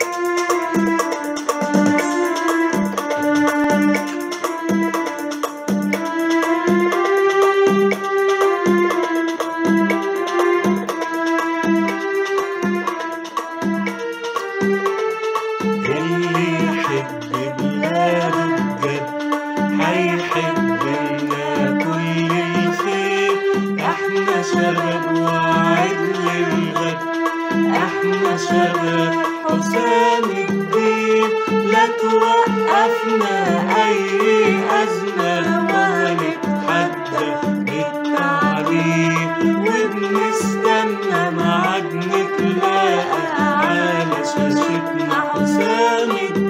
اللي يحب بلاده بجد هيحب لنا كل الخير احنا شباب وعد للغد احنا شباب حسام الدين لا توقفنا اي ازمه وهنتحدى بالتعليم وبنستنى ميعاد نتلاقى على شاشتنا حسام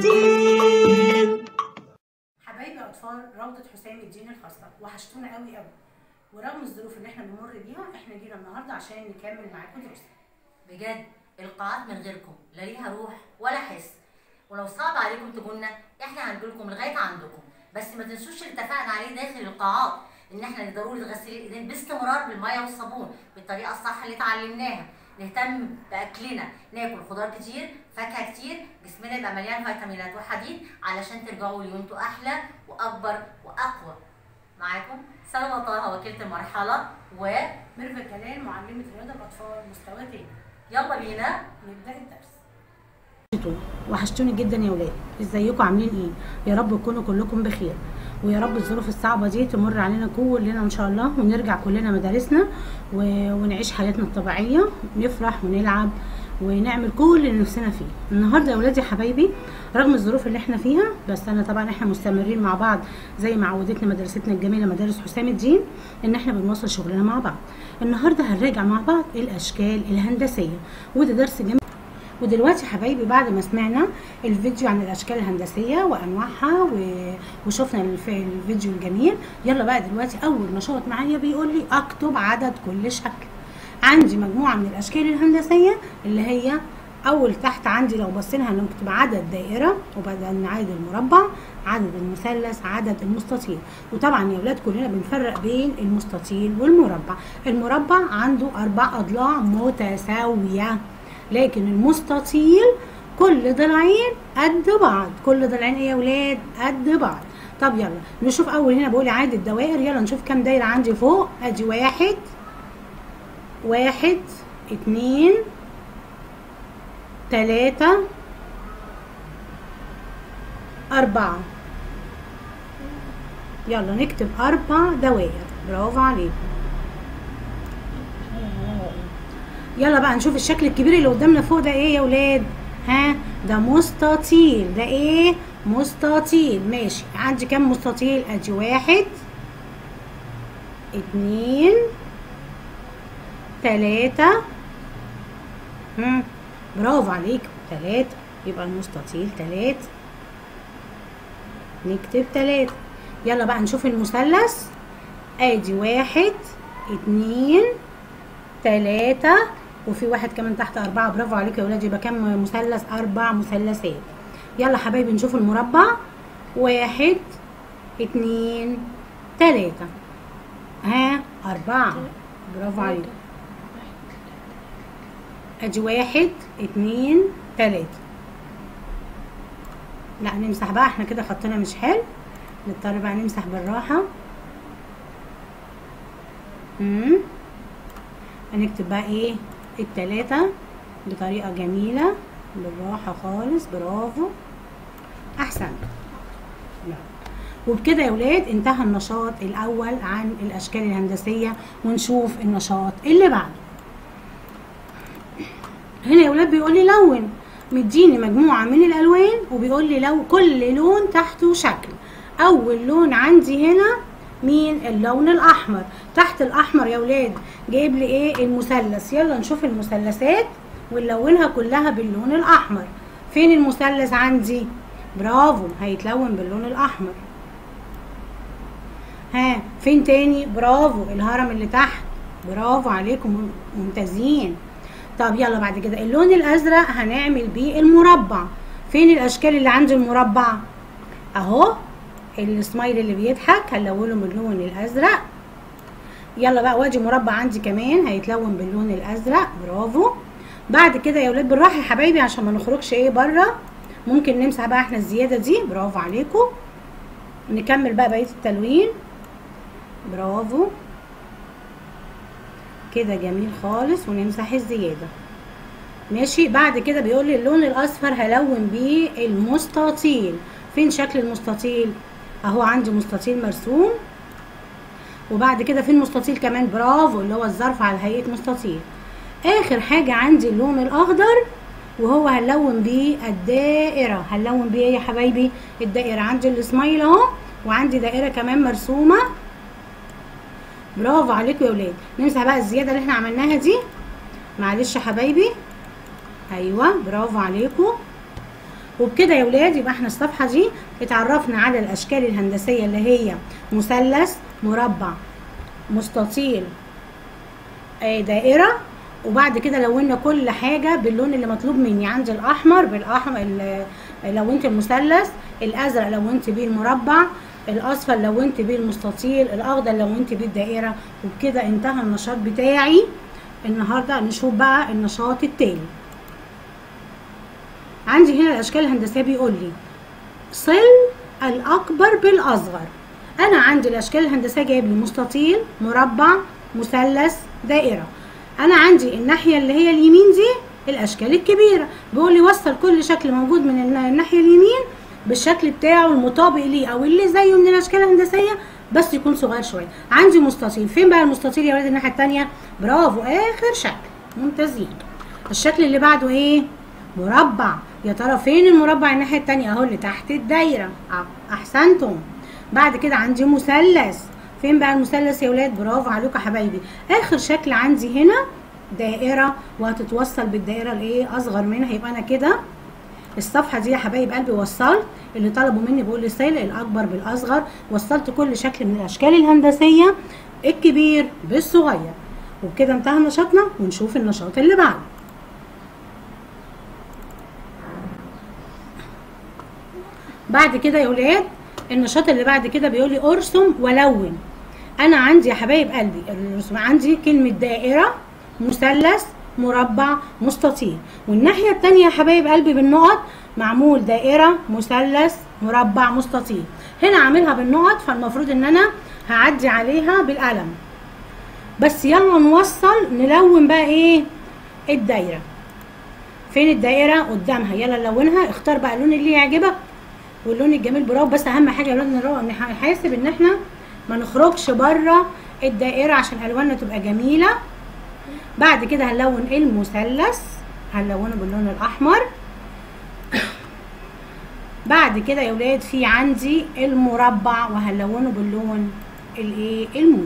الدين حبايبي اطفال روضه حسام الدين الخاصه وحشتونا قوي قوي ورغم الظروف اللي احنا بنمر بيها احنا جينا النهارده عشان نكمل معاكم دروسنا بجد القاعات من غيركم لا ليها روح ولا حس ولو صعب عليكم تجونا احنا هنجيلكم لغايه عندكم بس ما تنسوش اللي اتفقنا عليه داخل القاعات ان احنا ضروري نغسل الايدين باستمرار بالميه والصابون بالطريقه الصح اللي اتعلمناها نهتم باكلنا ناكل خضار كتير فاكهه كتير جسمنا يبقى مليان فيتامينات وحديد علشان ترجعوا ليونتوا احلى واكبر واقوى معاكم سلمى طه وكيله المرحله و ميرفت جلال معلمه رياضه الاطفال مستوى تاني يلا بينا نبدا الدرس وحشتوني جدا يا ولاد ازيكم عاملين ايه يا رب تكونوا كلكم بخير ويا رب الظروف الصعبه دي تمر علينا كلنا ان شاء الله ونرجع كلنا مدارسنا و... ونعيش حياتنا الطبيعيه نفرح ونلعب ونعمل كل اللي نفسنا فيه النهارده يا ولادي حبايبي رغم الظروف اللي احنا فيها بس انا طبعا احنا مستمرين مع بعض زي ما عودتنا مدرستنا الجميله مدارس حسام الدين ان احنا بنواصل شغلنا مع بعض النهارده هنراجع مع بعض الاشكال الهندسيه وده درس جميل ودلوقتي حبايبي بعد ما سمعنا الفيديو عن الاشكال الهندسيه وانواعها و... وشفنا الف... الفيديو الجميل يلا بقى دلوقتي اول نشاط معايا بيقول لي اكتب عدد كل شكل عندي مجموعه من الاشكال الهندسيه اللي هي اول تحت عندي لو بصينا هنكتب عدد دائره وبعدين عدد المربع عدد المثلث عدد المستطيل وطبعا يا ولاد كلنا بنفرق بين المستطيل والمربع المربع عنده اربع اضلاع متساويه لكن المستطيل كل ضلعين قد بعض كل ضلعين ايه يا ولاد قد بعض طب يلا نشوف اول هنا بقول عدد الدوائر يلا نشوف كام دايره عندي فوق ادي واحد واحد اتنين تلاتة أربعة يلا نكتب أربع دوائر برافو عليكم يلا بقى نشوف الشكل الكبير اللي قدامنا فوق ده ايه يا ولاد ها ده مستطيل ده ايه مستطيل ماشي عندي كام مستطيل ادي واحد اتنين تلاتة هم برافو عليكم تلاتة يبقى المستطيل تلاتة نكتب تلاتة يلا بقى نشوف المثلث ادي واحد اتنين تلاتة وفي واحد كمان تحت أربعة برافو عليكم يا ولاد يبقى كام مثلث أربع مثلثات يلا حبايبي نشوف المربع واحد اتنين تلاتة ها أربعة برافو عليكم ادي واحد اتنين تلاتة لا نمسح بقى احنا كده خطنا مش حلو نضطر بقى نمسح بالراحة امم هنكتب بقى ايه التلاتة بطريقة جميلة بالراحة خالص برافو احسن لا. وبكده يا ولاد انتهى النشاط الاول عن الاشكال الهندسية ونشوف النشاط اللي بعده هنا يا ولاد بيقول لي لون مديني مجموعة من الالوان وبيقول لي لو كل لون تحته شكل اول لون عندي هنا مين اللون الاحمر تحت الاحمر يا ولاد جايب لي ايه المثلث يلا نشوف المثلثات ونلونها كلها باللون الاحمر فين المثلث عندي برافو هيتلون باللون الاحمر ها فين تاني برافو الهرم اللي تحت برافو عليكم ممتازين طب يلا بعد كده اللون الازرق هنعمل بيه المربع فين الاشكال اللي عند المربع اهو السمايل اللي بيضحك هنلونه باللون الازرق يلا بقى وادي مربع عندي كمان هيتلون باللون الازرق برافو بعد كده يا ولاد بالراحه يا حبايبي عشان ما نخرجش ايه بره ممكن نمسح بقى احنا الزياده دي برافو عليكم نكمل بقى بقيه التلوين برافو كده جميل خالص ونمسح الزياده ماشي بعد كده بيقول لي اللون الاصفر هلون بيه المستطيل فين شكل المستطيل اهو عندي مستطيل مرسوم وبعد كده فين مستطيل كمان برافو اللي هو الظرف على هيئه مستطيل اخر حاجه عندي اللون الاخضر وهو هنلون بيه الدائره هنلون بيه ايه يا حبايبي الدائره عندي السمايل اهو وعندي دائره كمان مرسومه برافو عليكم يا ولاد نمسح بقى الزياده اللي احنا عملناها دي معلش يا حبايبي ايوه برافو عليكم وبكده يا ولاد يبقى احنا الصفحه دي اتعرفنا على الاشكال الهندسيه اللي هي مثلث مربع مستطيل آه، دائره وبعد كده لونا كل حاجه باللون اللي مطلوب مني عندي الاحمر بالاحمر ال- لونت المثلث الازرق لونت بيه المربع الاصفر لونت بيه المستطيل الاخضر لونت بيه الدائره وبكده انتهى النشاط بتاعي النهارده نشوف بقى النشاط التاني عندي هنا الاشكال الهندسيه بيقول لي صل الاكبر بالاصغر انا عندي الاشكال الهندسيه جايب لي مستطيل مربع مثلث دائره انا عندي الناحيه اللي هي اليمين دي الاشكال الكبيره بيقول لي وصل كل شكل موجود من النا- الناحيه اليمين بالشكل بتاعه المطابق ليه او اللي زيه من الاشكال الهندسيه بس يكون صغير شويه عندي مستطيل فين بقى المستطيل يا ولاد الناحيه الثانيه برافو اخر شكل ممتازين الشكل اللي بعده ايه مربع يا ترى فين المربع الناحيه التانية اهو اللي تحت الدايره ع- احسنتم بعد كده عندي مثلث فين بقى المثلث يا ولاد برافو عليكم يا حبايبي اخر شكل عندي هنا دائره وهتتوصل بالدائره الايه اصغر منها يبقى انا كده الصفحه دي يا حبايب قلبي وصلت اللي طلبوا مني بيقول لي سيل الاكبر بالاصغر وصلت كل شكل من الاشكال الهندسيه الكبير بالصغير وبكده انتهى نشاطنا ونشوف النشاط اللي بعده بعد كده يا ولاد النشاط اللي بعد كده بيقول لي ارسم ولون انا عندي يا حبايب قلبي الرسم عندي كلمه دائره مثلث مربع مستطيل والناحيه التانية يا حبايب قلبي بالنقط معمول دائره مثلث مربع مستطيل هنا عاملها بالنقط فالمفروض ان انا هعدي عليها بالقلم بس يلا نوصل نلون بقى ايه الدايره فين الدائره قدامها يلا نلونها اختار بقى اللون اللي يعجبك واللون الجميل برافو بس اهم حاجه يا ولاد نرو- نحاسب ان احنا ما نخرجش بره الدائره عشان الواننا تبقى جميله بعد كده هنلون المثلث هنلونه باللون الاحمر بعد كده يا ولاد في عندي المربع وهنلونه باللون الايه الموف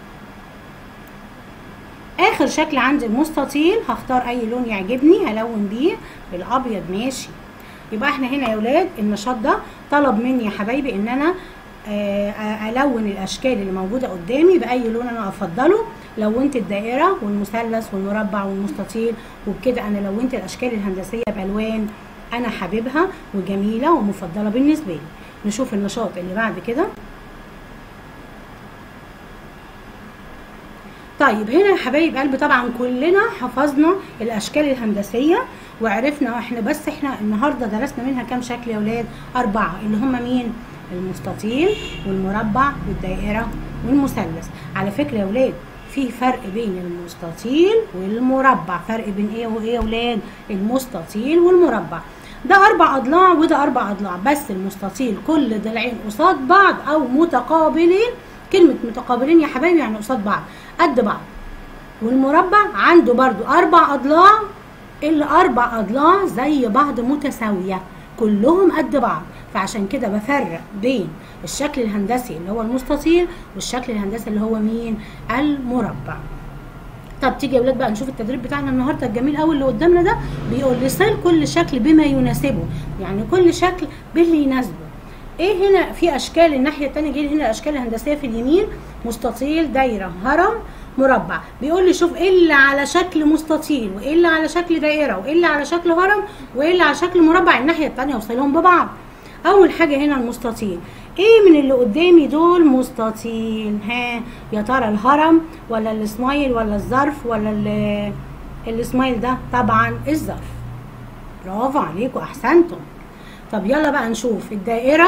اخر شكل عندي المستطيل هختار اي لون يعجبني هلون بيه بالابيض ماشي يبقى احنا هنا يا ولاد النشاط ده طلب مني يا حبايبي ان انا آه، الون الاشكال اللي موجوده قدامي باي لون انا افضله لونت الدائره والمثلث والمربع والمستطيل وبكده انا لونت الاشكال الهندسيه بالوان انا حاببها وجميله ومفضله بالنسبه لي نشوف النشاط اللي بعد كده طيب هنا يا حبايب قلبي طبعا كلنا حفظنا الاشكال الهندسيه وعرفنا احنا بس احنا النهارده درسنا منها كام شكل يا ولاد اربعه اللي هم مين المستطيل والمربع والدائره والمثلث على فكره يا ولاد في فرق بين المستطيل والمربع فرق بين ايه وايه يا ولاد المستطيل والمربع ده اربع اضلاع وده اربع اضلاع بس المستطيل كل ضلعين قصاد بعض او متقابلين كلمه متقابلين يا حبايبي يعني قصاد بعض قد بعض والمربع عنده برضو اربع اضلاع الاربع اضلاع زي بعض متساويه كلهم قد بعض فعشان كده بفرق بين الشكل الهندسي اللي هو المستطيل والشكل الهندسي اللي هو مين المربع طب تيجي يا ولاد بقى نشوف التدريب بتاعنا النهارده الجميل قوي اللي قدامنا ده بيقول لي صل كل شكل بما يناسبه يعني كل شكل باللي يناسبه ايه هنا في اشكال الناحيه الثانيه جاي هنا الاشكال الهندسيه في اليمين مستطيل دايره هرم مربع بيقول لي شوف ايه اللي على شكل مستطيل وايه اللي على شكل دائره وايه اللي على شكل هرم وايه اللي على شكل مربع الناحيه الثانيه وصلهم ببعض اول حاجه هنا المستطيل ايه من اللي قدامي دول مستطيل ها يا ترى الهرم ولا السمايل ولا الظرف ولا ال- السمايل ده طبعا الظرف برافو عليكم احسنتم طب يلا بقى نشوف الدائره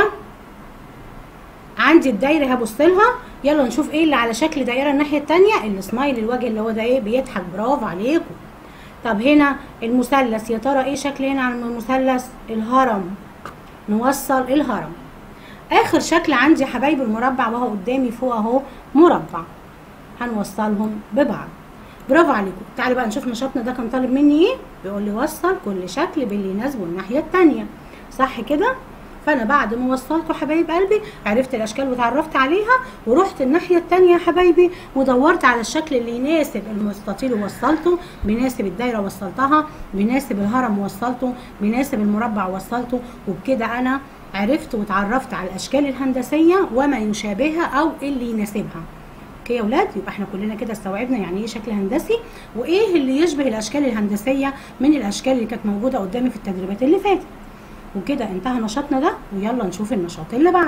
عندي الدايره هبص لها يلا نشوف ايه اللي على شكل دائره الناحيه التانية السمايل الوجه اللي هو ده ايه بيضحك برافو عليكم طب هنا المثلث يا ترى ايه شكل هنا على المثلث الهرم نوصل الهرم اخر شكل عندي يا حبايبي المربع وهو قدامي فوق اهو مربع هنوصلهم ببعض برافو عليكم تعالوا بقى نشوف نشاطنا ده كان طالب مني ايه بيقول لي وصل كل شكل باللي يناسبه الناحيه التانية صح كده فانا بعد ما وصلته حبايب قلبي عرفت الاشكال وتعرفت عليها ورحت الناحيه التانية يا حبايبي ودورت على الشكل اللي يناسب المستطيل ووصلته بيناسب الدايره وصلتها بيناسب الهرم ووصلته بيناسب المربع ووصلته وبكده انا عرفت وتعرفت على الاشكال الهندسيه وما يشابهها او اللي يناسبها اوكي يا ولاد يبقى احنا كلنا كده استوعبنا يعني ايه شكل هندسي وايه اللي يشبه الاشكال الهندسيه من الاشكال اللي كانت موجوده قدامي في التدريبات اللي فاتت وكده انتهى نشاطنا ده ويلا نشوف النشاط اللي بعده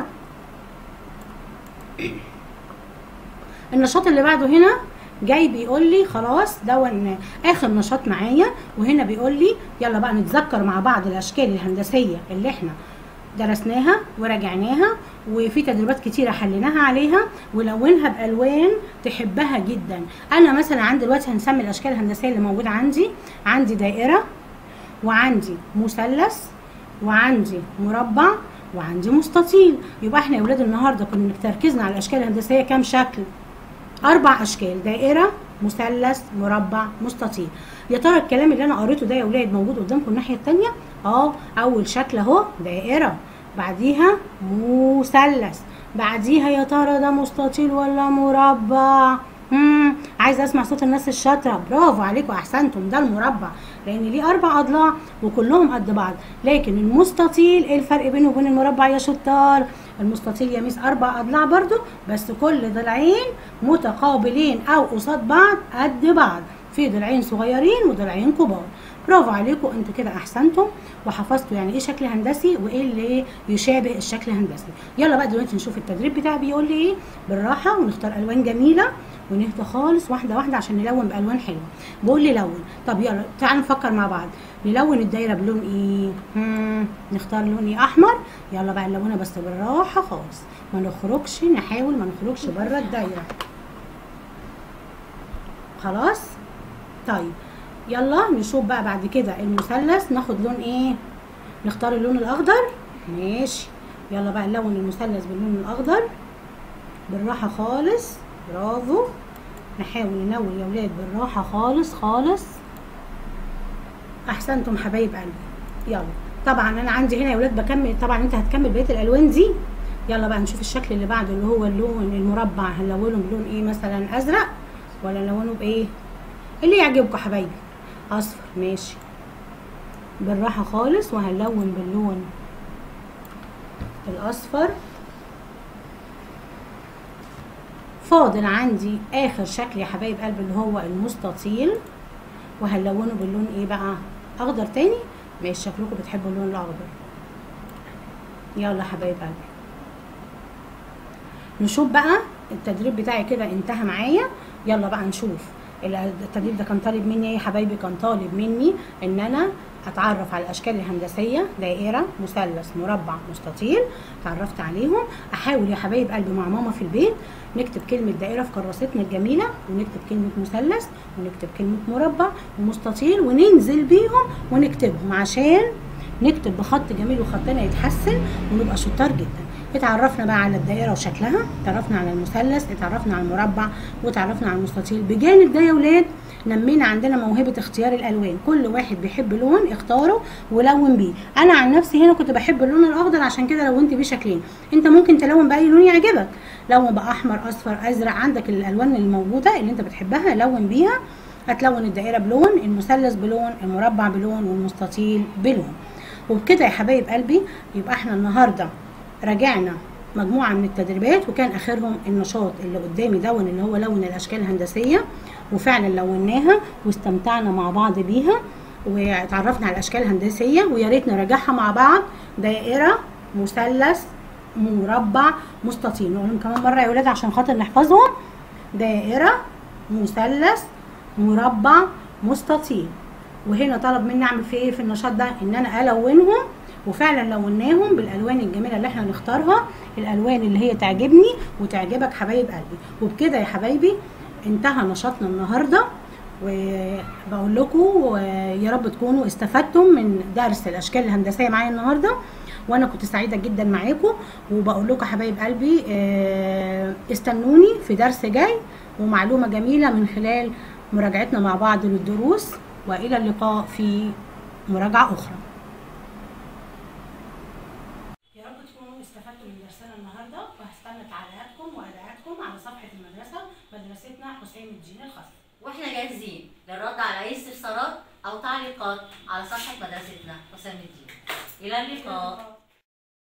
النشاط اللي بعده هنا جاي بيقول لي خلاص دون اخر نشاط معايا وهنا بيقول لي يلا بقى نتذكر مع بعض الاشكال الهندسيه اللي احنا درسناها وراجعناها وفي تدريبات كتيره حليناها عليها ولونها بالوان تحبها جدا انا مثلا عندي دلوقتي هنسمي الاشكال الهندسيه اللي موجوده عندي عندي دائره وعندي مثلث وعندي مربع وعندي مستطيل يبقى احنا يا ولاد النهارده كنا تركيزنا على الاشكال الهندسيه كام شكل اربع اشكال دائره مثلث مربع مستطيل يا ترى الكلام اللي انا قريته ده يا ولاد موجود قدامكم الناحيه التانية اه اول شكل اهو دائره بعديها مثلث بعديها يا ترى ده مستطيل ولا مربع امم عايزه اسمع صوت الناس الشاطره برافو عليكم احسنتم ده المربع لان ليه اربع اضلاع وكلهم قد بعض لكن المستطيل ايه الفرق بينه وبين المربع يا شطار المستطيل يميز اربع اضلاع برضو بس كل ضلعين متقابلين او قصاد بعض قد بعض في ضلعين صغيرين وضلعين كبار برافو عليكم انتوا كده احسنتم وحفظتوا يعني ايه شكل هندسي وايه اللي يشابه الشكل الهندسي يلا بقى دلوقتي نشوف التدريب بتاعي بيقول لي ايه بالراحه ونختار الوان جميله ونهدى خالص واحده واحده عشان نلون بالوان حلوه بقول لي لون طب يلا تعالوا نفكر مع بعض نلون الدايره بلون ايه مم. نختار لون ايه احمر يلا بقى نلونها بس بالراحه خالص ما نخرجش نحاول ما نخرجش بره الدايره خلاص طيب يلا نشوف بقى بعد كده المثلث ناخد لون ايه نختار اللون الاخضر ماشي يلا بقى نلون المثلث باللون الاخضر بالراحه خالص برافو نحاول نلون يا ولاد بالراحه خالص خالص احسنتم حبايب قلبي يلا طبعا انا عندي هنا يا ولاد بكمل طبعا انت هتكمل بقيه الالوان دي يلا بقى نشوف الشكل اللي بعده اللي هو اللون المربع هنلونه بلون ايه مثلا ازرق ولا نلونه بايه اللي يعجبكم حبايبي اصفر ماشي بالراحه خالص وهنلون باللون الاصفر فاضل عندي اخر شكل يا حبايب قلبي اللي هو المستطيل وهنلونه باللون ايه بقى اخضر تاني ماشي شكلكم بتحبوا اللون الاخضر يلا حبايب قلبي نشوف بقى التدريب بتاعي كده انتهى معايا يلا بقى نشوف التدريب ده كان طالب مني ايه يا حبايبي كان طالب مني ان انا اتعرف على الاشكال الهندسيه دائره مثلث مربع مستطيل اتعرفت عليهم احاول يا حبايب قلبي مع ماما في البيت نكتب كلمه دائره في كراستنا الجميله ونكتب كلمه مثلث ونكتب كلمه مربع ومستطيل وننزل بيهم ونكتبهم عشان نكتب بخط جميل وخطنا يتحسن ونبقى شطار جدا اتعرفنا بقى على الدائره وشكلها اتعرفنا على المثلث اتعرفنا على المربع واتعرفنا على المستطيل بجانب ده يا ولاد نمينا عندنا موهبه اختيار الالوان كل واحد بيحب لون اختاره ولون بيه انا عن نفسي هنا كنت بحب اللون الاخضر عشان كده لونت بيه شكلين انت ممكن تلون باي لون يعجبك لون بقى احمر اصفر ازرق عندك الالوان الموجوده اللي انت بتحبها لون بيها هتلون الدائره بلون المثلث بلون المربع بلون والمستطيل بلون وبكده يا حبايب قلبي يبقى احنا النهارده راجعنا مجموعه من التدريبات وكان اخرهم النشاط اللي قدامي دون اللي هو لون الاشكال الهندسيه وفعلا لوناها واستمتعنا مع بعض بيها واتعرفنا على الاشكال الهندسيه ويا ريت نراجعها مع بعض دائره مثلث مربع مستطيل نقولهم كمان مره يا ولاد عشان خاطر نحفظهم دائره مثلث مربع مستطيل وهنا طلب مني اعمل فيه ايه في النشاط ده ان انا الونهم وفعلا لوناهم بالالوان الجميله اللي احنا نختارها الالوان اللي هي تعجبني وتعجبك حبايب قلبي وبكده يا حبايبي انتهى نشاطنا النهارده وبقول لكم يا رب تكونوا استفدتم من درس الاشكال الهندسيه معايا النهارده وانا كنت سعيده جدا معاكم وبقول لكم حبايب قلبي آه، استنوني في درس جاي ومعلومه جميله من خلال مراجعتنا مع بعض للدروس والى اللقاء في مراجعه اخرى يا رب تكونوا استفدتوا من درسنا النهارده وهستنى تعليقاتكم وادعاءاتكم على صفحه المدرسه مدرستنا حسين الدين الخاص واحنا جاهزين للرد على اي استفسارات او تعليقات على صفحه مدرستنا حسام الدين الى اللقاء